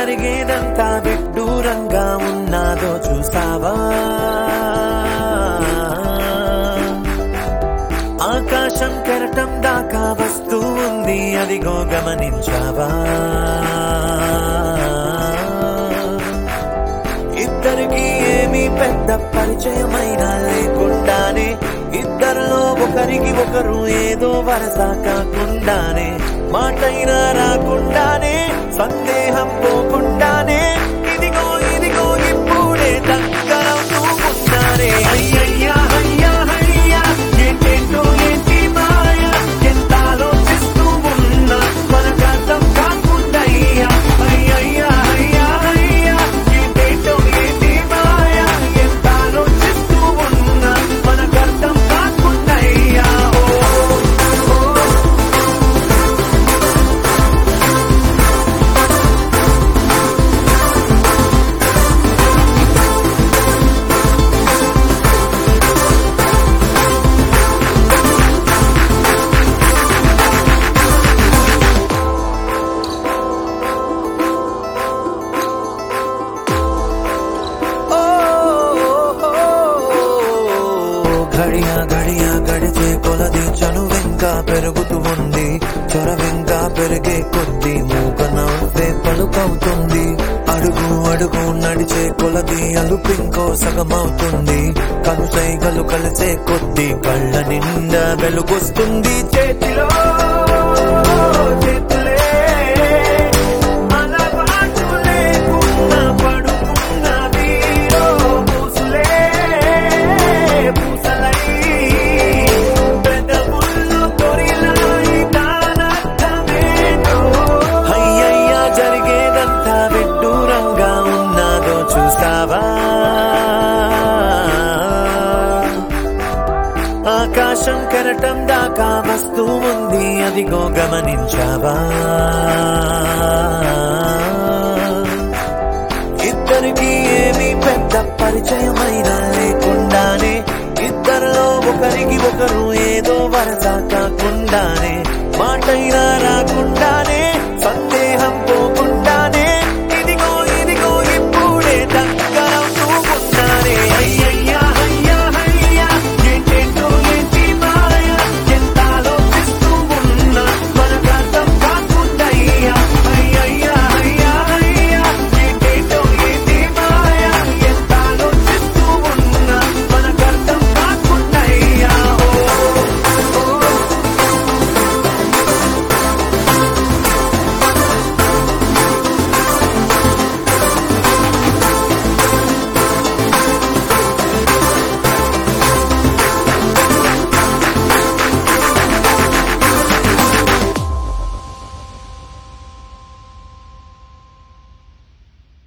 జరిగేదంతా విడ్డూరంగా ఉన్నాదో చూసావా ఆకాశం కెరటం దాకా వస్తూ ఉంది అదిగో గమనించావా ఇద్దరికి ఏమీ పెద్ద పరిచయమైన లేకుండానే ఇద్దరిలో ఒకరికి ఒకరు ఏదో వరస కాకుండానే మాటైనా రాకుండానే సందేహం పోకుండానే ఇదిగో ఇదిగో ఇప్పుడే దగ్గరవుతూ ఉన్నారే అయ్యయ్యా అయ్యా అయ్యా ఏంటేంటో ఏంటి మాయ ఎంత ఆలోచిస్తూ ఉన్నా మనకర్థం కాకుండా అయ్యా అయ్యయ్యా అయ్యా అయ్యా ఏంటేంటో ఏంటి మాయ ఎంత ఆలోచిస్తూ ఉన్నా మనకర్థం కాకుండా అయ్యా ఓ ఓ ఘడియ ఘడియ గడిచే కొలది చనువింకా పెరుగుతూ ఉంది చొరవింకా పెరిగే కొద్ది మూక నవ్వే పలుకవుతుంది అడుగు అడుగు నడిచే కొలది అలుపింకో సగమవుతుంది కనుసైగలు కలిసే కొద్ది కళ్ళ నిండా వెలుగొస్తుంది చేతిలో చేతులే అలవాటు లేకుండా పడుకున్న వీరో పూసులే పూసలై పెదవుల్లో తొరిలాయి దానర్థమేంటో అయ్యయ్యా జరిగేదంతా విడ్డూరంగా ఉన్నాదో చూసావా ఆకాశం కెరటం దాకా వస్తూ ఉంది అదిగో గమనించావా ఇద్దరికి ఏమీ పెద్ద పరిచయమైన లేకుండానే ఇద్దరిలో ఒకరికి ఒకరు ఏదో వరస కాకుండానే మాటైనా రాకుండానే సందేహం పో